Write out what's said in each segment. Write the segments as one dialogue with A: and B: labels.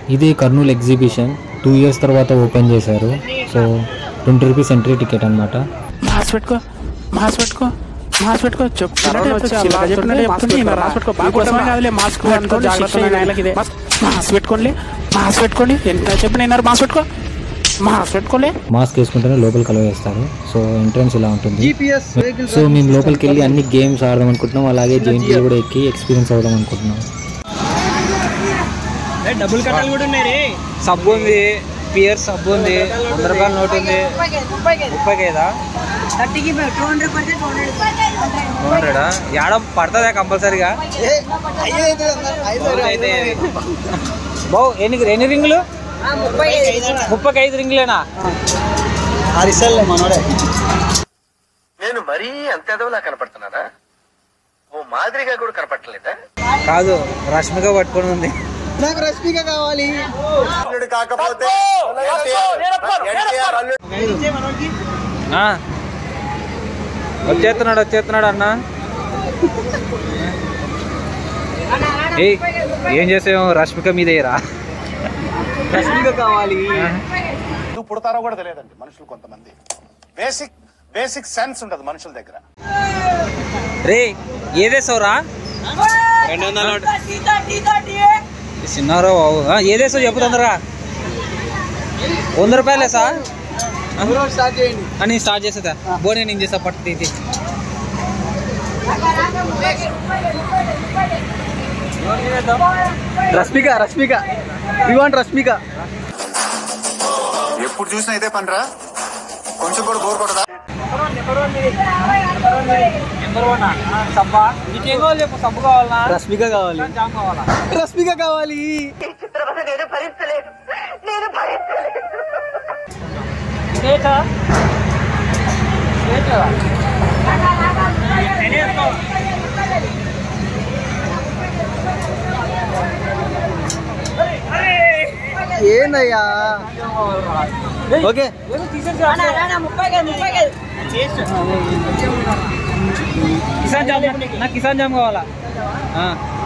A: ఇది Kurnool exhibition two years తర్వాత open చేశారు so twenty rupees entry ticket అనమాట
B: మాస్క్ పెట్టుకో మాస్క్ పెట్టుకో మాస్క్ పెట్టుకో చెప్తున్నట్టు చెప్తున్నా చెప్తున్నట్టు చెప్తున్నా ఇలా రాసి పెట్టుకో బాగా కాదులే మాస్క్ పెట్టుకో జాగ్రత్త మాస్క్ పెట్టుకోండి మాస్క్ పెట్టుకోండి ఎంత చెప్పిన విన్నారు మాస్క్ పెట్టుకో మాస్క్ పెట్టుకోలే
A: మాస్క్ వేసుకుంటేనే లోపలికి అలవ్ చేస్తారు సో ఎంట్రన్స్ ఇలా ఉంటుంది
C: జిపిఎస్ వెహికల్
A: సో మేము లోపలికి వెళ్ళి అన్ని గేమ్స్ ఆడదాం అనుకుంటున్నాం అలాగే జైంట్ వీల్ కూడా ఎక్కి ఎక్స్పీరియన్స్ అవుదాం అనుకుంటున్నాం
C: డబ్బులు కట్టాలి కూడా ఉన్నాయి రే సబ్బు ఉంది పియర్ సబ్బు ఉంది వంద రూపాయల నోట్ ఉంది ముప్పైకి ఐదా
D: థర్టీకి టూ హండ్రెడ్ పడితే టూ హండ్రెడ్
C: టూ హండ్రెడా ఏడ పడుతుందా కంపల్సరీగా అయితే బావు ఎన్ని ఎన్ని రింగులు
D: ముప్పై
C: ముప్పైకి ఐదు రింగులేనా
E: అరిసెల్లే మనోడే
F: నేను మరీ అంత ఎదవలా కనపడుతున్నానా ఓ మాదిరిగా కూడా కనపడలేదా
C: కాదు రష్మిక పట్టుకొని ఉంది
E: నాకు రష్మిక కావాలి
F: కాకపోతే
C: ఆ. వచ్చేస్తున్నాడు వచ్చేస్తున్నాడు అన్న ఏయ్ ఏం చేసావు రష్మిక మీదేరా
E: రష్మిక కావాలి
F: ఎందుకు పుడతారో కూడా తెలియదండి మనుషులు కొంతమంది బేసిక్ బేసిక్ సెన్స్ ఉండదు మనుషుల దగ్గర
C: రే ఏదేసావురా చిన్నారో బాబు ఆ, ఏదేసావు చెప్పు తొందరగా వంద రూపాయలేసా
E: స్టార్ట్ చేయండి
C: అని స్టార్ట్ చేసేదా బోని నేను చేసా పట్టు తీసి
E: రష్మిక రష్మిక వి వాంట్ రష్మిక
F: ఎప్పుడు చూసినా అయితే పనిరా కొంచెం కూడా బోర్ కొట్టదా
C: నెంబర్ వన్ సబ్బా నీకేం కావాలి చెప్పు సబ్బు కావాలా
E: రష్మిక కావాలి
C: జామ్ కావాలా
E: రష్మిక కావాలి
C: ఇదేటా ఇదేటా
E: ఏందయ్యా ఓకే
D: ముప్పై ముప్పై
C: కిసాన్ జామ్ నాకు కిసాన్ జామ్ కావాలా ఆ.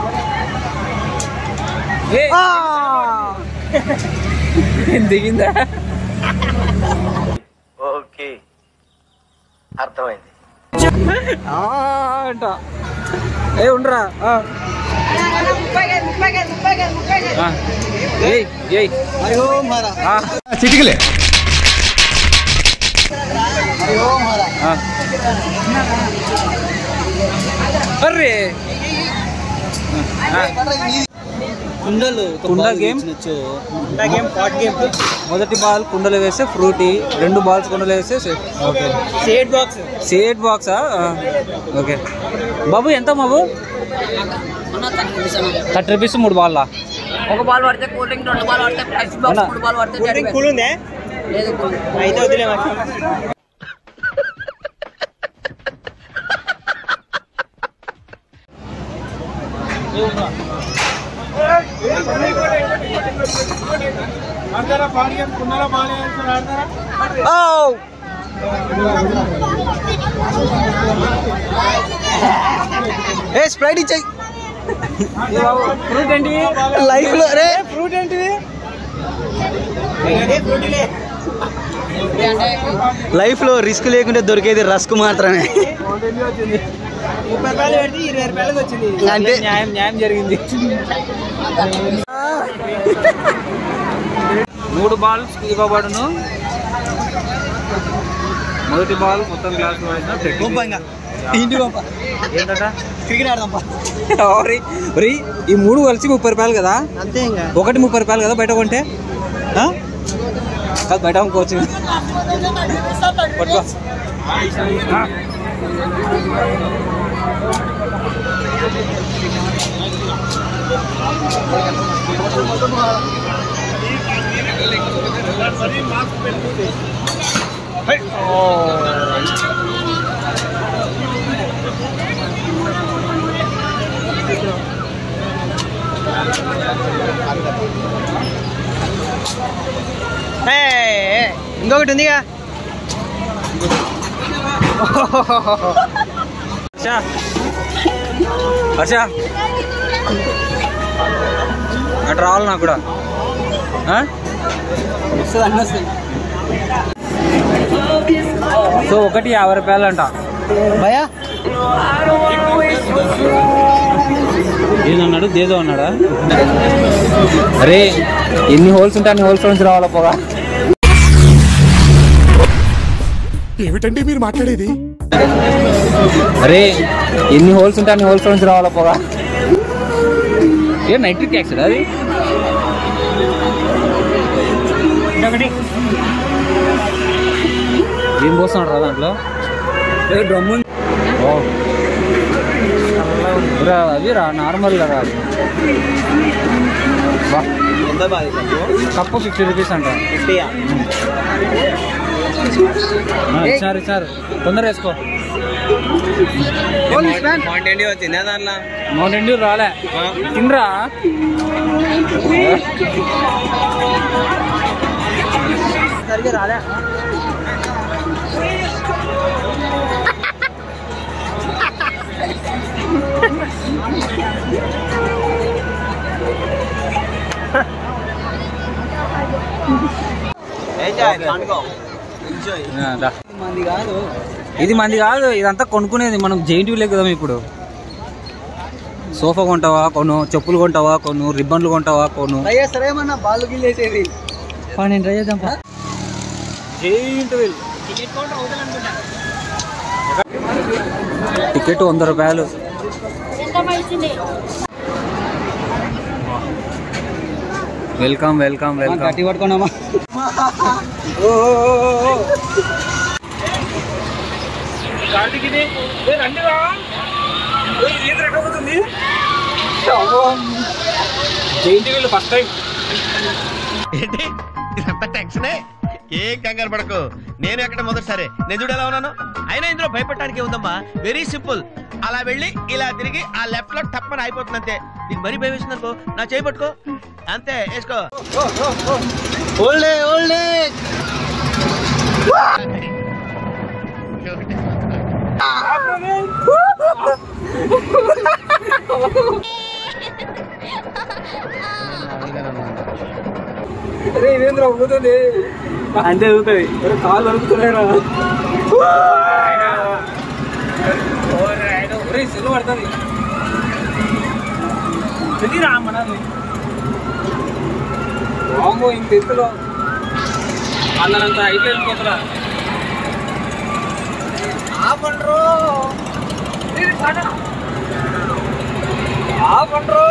C: ఏ, ఏం దిగిందా
F: ఓకే అర్థమైంది
C: ఆ, అంట ఏ ఉండరా ఆ.
D: ముప్పై ముప్పై ముప్పై ముప్పై
C: ఆ. ఏయ్ ఏయ్
E: హరి ఓం హర
C: ఆ.
G: చిటికలే
E: హరి ఓం హర
C: ఆ. అర్రే ఆ.
E: కుండలు
C: కుండ గేమ్
E: గేమ్ పాట్ గేమ్
C: మొదటి బాల్ కుండలు వేస్తే ఫ్రూటీ రెండు బాల్స్ కుండలు వేస్తే set okay
E: set box
C: set బాక్సా ఓకే బాబు ఎంత బాబు థర్టీ రూపీస్ మూడు బాల్లా
D: ఒక బాల్ పడితే కూల్ డ్రింక్ రెండు బాల్ పడితే ఐస్ బాక్స్
C: అన్నా.
D: మూడు బాల్ పడితే
E: కూల్ డ్రింక్ కూల్ ఉందే
D: లేదు కూల్
E: అయితే వదిలే ఏ స్ప్రైట్ ఇచ్చాయి
C: ఫ్రూట్ ఏంటి
E: లైఫ్ లో రే ఫ్రూట్ ఏంటిది లైఫ్ లో రిస్క్ లేకుంటే దొరికేది రస్క్ మాత్రమే అంటే
C: న్యాయం న్యాయం జరిగింది మూడు బాల్స్ ఇవ్వబడును మొదటి బాల్ మొత్తం గ్లాస్ పడిన
E: పంపంగా ఇంటి పంప
C: ఏంటట
E: క్రికెట్ ఆడదాం
C: ఓరి, ఒరి, ఈ మూడు కలిసి ముప్పై రూపాయలు కదా
E: అంతే ఇంకా
C: ఒకటి ముప్పై రూపాయలు కదా బయట కొంటే ఆ? కాదు బయట అమ్ముకోవచ్చు పట్టుకో ఆ.
E: ఇంకొకటి ఉందిగా
C: హర్ష హర్ష అటు రావాలి నాకు కూడా ఆ? సో ఒకటి యాభై రూపాయలు అంట
E: భయా
C: ఏదన్నాడు దేదో అన్నాడా అరే ఎన్ని హోల్స్ ఉంటాయి అన్ని హోల్స్ నుంచి రావాలా పోగా
G: ఏమిటండి మీరు మాట్లాడేది
C: అరే ఎన్ని హోల్స్ ఉంటాయి అన్ని హోల్స్ నుంచి రావాలా పోగా ఏ నైట్రిక్ యాక్సిడ్ అది ఏం పోస్తున్నాడు రా దాంట్లో డ్రమ్ము రా అవి రా నార్మల్గా రా వా. కప్పు ఫిఫ్టీ రూపీస్ అంట ఆ, ఇచ్చారు ఇచ్చారు తొందర వేసుకో
E: వచ్చిందా దాంట్లో
C: మౌంటైన్ డ్యూ రాలే తినరా
E: సరిగ్గా రాలే
C: ఆ, దా. ఇది మంది కాదు ఇదంతా కొనుక్కునేది మనం జైంట్ వీలే కదా ఇప్పుడు సోఫా కొంటావా కొను చెప్పులు కొంటావా కొను రిబ్బన్లు కొంటావా కొను
E: అయ్యా సరేమన్నా బాల్ గిల్లేసేది
C: నేను ట్రై చేద్దాం జైంట్ వీల్ టికెట్ వంద రూపాయలు వెల్కమ్ వెల్కమ్ వెల్కమ్
E: గట్టి పట్టుకున్నామా
C: జైంట్ వీల్ ఫస్ట్ టైం
G: ఏంటి ఇదంతా టెన్షనే ఏం కంగారు పడకు నేను ఎక్కడ మొదటిసారి నేను చూడు ఎలా ఉన్నాను అయినా ఇందులో భయపడటానికి ఉందమ్మా వెరీ సింపుల్ అలా వెళ్ళి ఇలా తిరిగి ఆ లెఫ్ట్ లో టప్పని అయిపోతుంది అంతే నీకు మరీ భయం వేసింది అనుకో నా చేయి పట్టుకో అంతే వేసుకో
E: ఓల్డే ఓల్డే
C: అంతే అవుతుంది కాళ్ళు అరుగుతున్నాయిరా సెల్ పడుతుంది తెలియరా మనల్ని వామో ఇంత ఎత్తులో అందరంత హైట్ వెళ్ళిపోతురా ఆపండ్రు ఆపండ్రు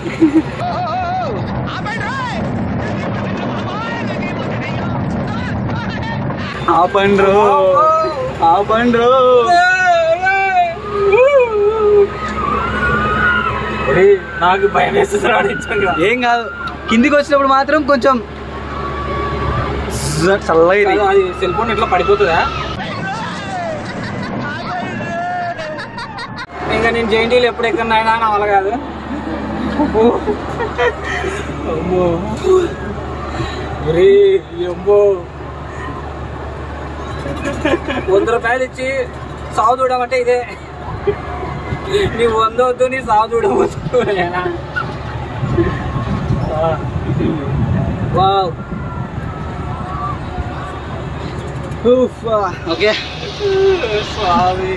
E: ఆపండ్రు ఆపండ్రు
C: నాకు భయం వేస్తుంది నిజంగా
E: ఏం కాదు కిందికి వచ్చినప్పుడు మాత్రం కొంచెం జ- చల్లగా ఇది.
C: కాదు, అది సెల్ ఫోన్ ఇట్లా పడిపోతుందా ఇంకా నేను జైంటీలు ఎప్పుడు ఎక్కడ అయినా నా వల్ల కాదు అమ్మో ఒరే, అమ్మో వంద రూపాయలు ఇచ్చి సాగు చూడమంటే ఇదే నీ వంద వద్దు నీ సాగు చూడవద్దు నేనా? వావ్
E: ఉఫ్, ఆ, ఓకే
C: స్వామి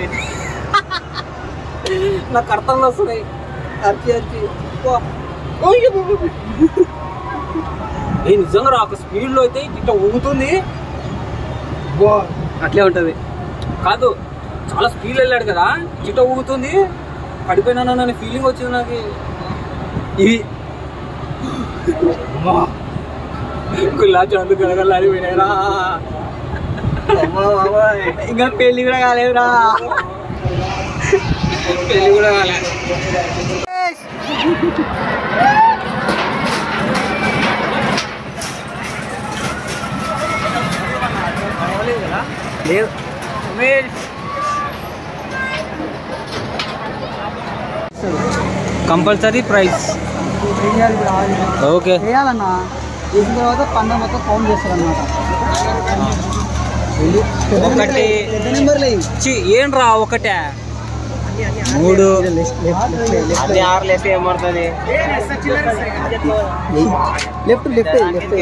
C: నాకు అర్థంలో వస్తున్నాయి అర్చి అర్చి వా. ఓయ్ బాబు. ఏ నిజంగా రా ఒక స్పీడ్ లో అయితే ఇట్లా ఊగుతుంది వా.
E: అట్లే ఉంటది
C: కాదు చాలా స్పీడ్ వెళ్ళాడు కదా చిట్ట ఊగుతుంది పడిపోయినానని ఫీలింగ్ వచ్చింది నాకు
E: ఇవి
C: గుల్లా చందు గలగల్లాడి పోయినాయిరా
E: అమ్మా బాబాయ్. ఇంకా పెళ్లి కూడా కాలేదురా
C: పెళ్లి కూడా కాలే
E: లేదు
C: కంపల్సరీ ప్రైస్ ఓకే
E: వేయాలన్నా వేసిన తర్వాత పండ మొత్తం ఫోన్ చేస్తారన్నమాట
C: ఒకటి
E: పెద్ద నెంబర్లే
C: చి ఏం రా ఒకటే మూడు
E: అన్ని ఆరు లేస్తే ఏమవుతుంది లెఫ్ట్ లెఫ్ట్ లెఫ్ట్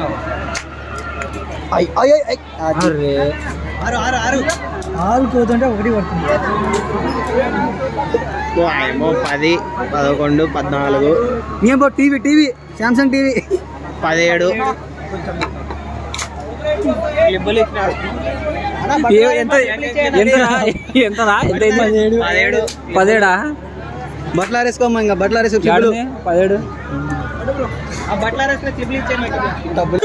C: అరే
E: ఆరు ఆరు ఆరు ఆరు పోతుంటే ఒకటి పడుతుంది ఏమో పది పదకొండు పద్నాలుగు ఏమో టీవీ టీవీ శాంసంగ్ టీవీ పదిహేడు
C: ఏ- ఎంత ఎంతరా ఎంతరా ఎంత అయింది?
E: పదిహేడు
C: పదిహేడా
E: బట్టలు ఆరేసుకోమ్మా ఇంకా బట్టలు ఆరేసుకో
C: ఏడుంది? పదిహేడు
E: బట్టలు ఆరేసుకో చిబ్బులు ఇచ్చే డబ్బులు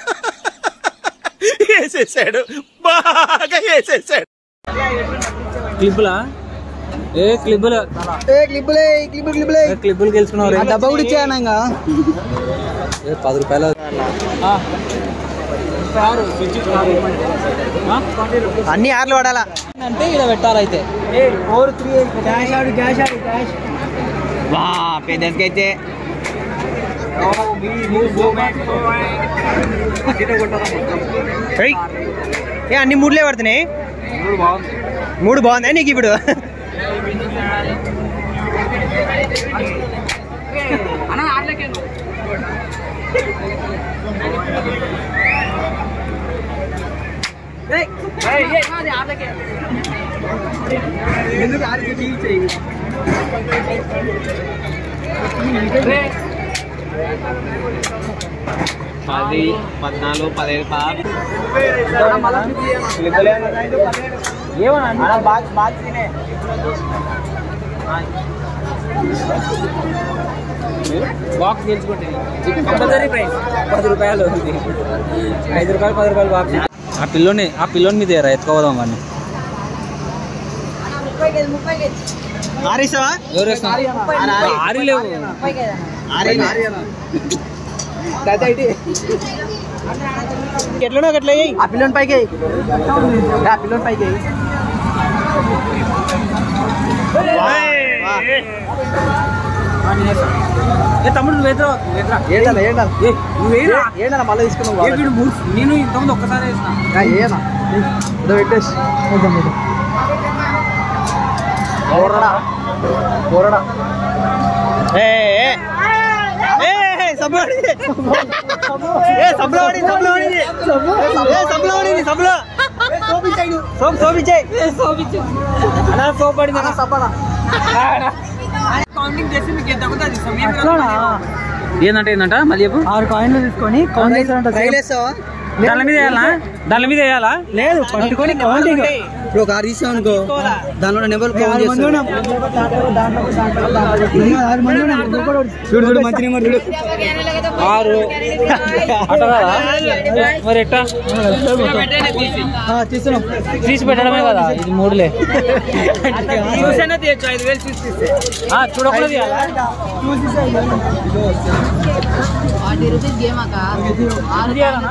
G: వేసేసాడు బాగా వేసేసాడు
C: క్లిప్పులా ఏ క్లిప్పులు
E: ఏ క్లిప్పులే క్లిప్పులు క్లిప్పులే
C: ఏ క్లిప్పులు గెలుచుకున్నావు
E: ఆ డబ్బా కూడా ఇచ్చాయన ఇంకా
C: ఏ పది రూపాయలు ఆ.
E: అన్ని ఆర్లు వాడాలా
C: అంటే ఇక్కడ పెట్టాలి అయితే
E: ఫోర్ త్రీ క్యాష్ ఆడు క్యాష్ ఆడు క్యాష్ వా పెద్దకైతే ఏ అన్ని మూడులే పడుతున్నాయి మూడు బాగుందా నీకు ఇప్పుడు పది పద్నాలుగు పదిహేను పదహారు ఏమన్నా బాగా బాగా తినే
C: బాక్స్ గెలుచుకుంటే కంపల్సరీ ప్రైస్ పది రూపాయలు ఉంది ఐదు రూపాయలు పది రూపాయలు బాక్స్ ఆ పిల్లోని ఆ పిల్లోని మీద ఎరా ఎత్తుకోవదాం వాడిని
D: ముప్పై కేజీ ముప్పై కేజీ
E: ఆరేసావా
C: ఎవరు వేస్తున్నారు? ఆరి లేవు
D: ముప్పై కేజీ
E: ఎట్లనో అట్లా ఆ పిల్లని పైకి ఎయ్. ఆ పిల్లని పైకి ఎయ్. వా, వా.
C: ఏ తమ్ముడు నువ్వు ఎదురా ఎదురా
E: ఏంటన్నా ఏంటన్నా
C: ఏ నువ్వు వేయరా
E: ఏంటన్నా మళ్ళీ తీసుకున్నావు
C: ఏ వీడు మూడు నేను ఇంతకుముందు ఒక్కసారి వేసిన
E: ఏనా ఇదో పెట్టేసి పోరడా పోరడా ఏ ఏ ఏ సబ్లో ఏ సబ్లో వాడి సబ్లో వాడి ఏ సబ్లో వాడి సబ్లో సోప్ సోపిచ్చాయి
C: అలా సోపడింది
E: అన్న సబ్బనా
C: ఏంటంటే ఏంటంట మళ్ళీ చెప్పు
E: ఆరు కాయిన్లు తీసుకొని కౌంట్ చేశారంట రైలేస్తావా
C: దాని మీద వేయాలా దాని మీద వేయాలా
E: లేదు పట్టుకొని కౌంటింగ్ ఇప్పుడు ఒక ఆరు ఇస్తాం అనుకో దానిలో నెంబర్ కౌంట్ చేస్తాం చూడు చూడు మంచి నెంబర్ చూడు
C: ఆరు అట్ట కాదా మరి ఎట్టా
E: ఆ, తీస్తున్నాం
C: తీసి పెట్టడమే కదా ఇది మూడులే ఆ, చూడకుండా తీయాలా
D: ఫార్టీ రూపీస్ గేమ్ అక్క ఆరు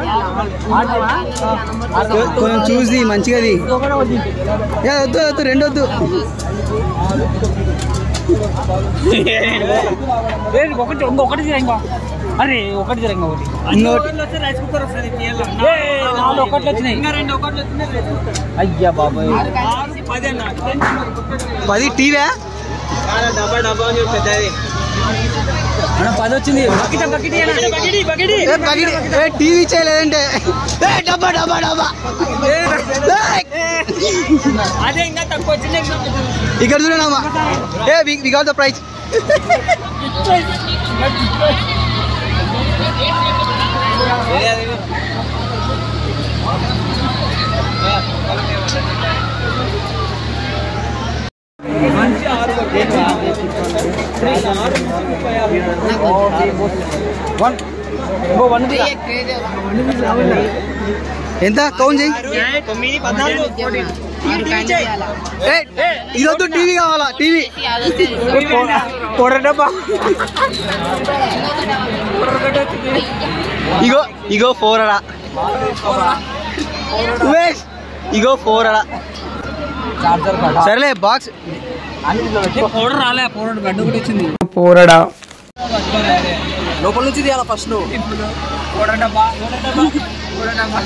E: కొంచెం చూసి మంచిగాది ఏ, వద్దు వద్దు రెండు వద్దు
C: ఏ, ఒకటి ఇంకొకటి తీరా ఇంకో అరే ఒకటి తీరా ఇంకొకటి
E: ఇంకోటి
C: ఏ, నాలుగు ఒకట్లు వచ్చినాయి అయ్యా బాబాయ్
E: పది టీవీ
C: మన పది వచ్చింది బకెట్ బకెట్
E: టీవీ చేయలేదంటే ఏ, డబ్బా డబ్బా డబ్బా ఏయ్!
C: అదే ఇంకా తక్కువ వచ్చింది
E: ఇక్కడ చూడమ్మా ఏ we got the price
C: one ఇంకో వన్
E: ఎంత కౌంట్ చేయి ఏ, ఇదొద్దు టీవీ కావాలా టీవీ
C: పొడ డబ్బా
E: ఇగో ఇగో ఫోర్ అడా ఉమేష్ ఇగో ఫోర్ అడా సరేలే బాక్స్
C: పౌడర్ రాలే పౌడర్ గడ్డ ఒకటి వచ్చింది
E: పోరడా
C: లోపల నుంచి తీయాలి ఫస్ట్ నువ్వు పౌడర్ డబ్బా పౌడర్ డబ్బా పౌడర్ డబ్బా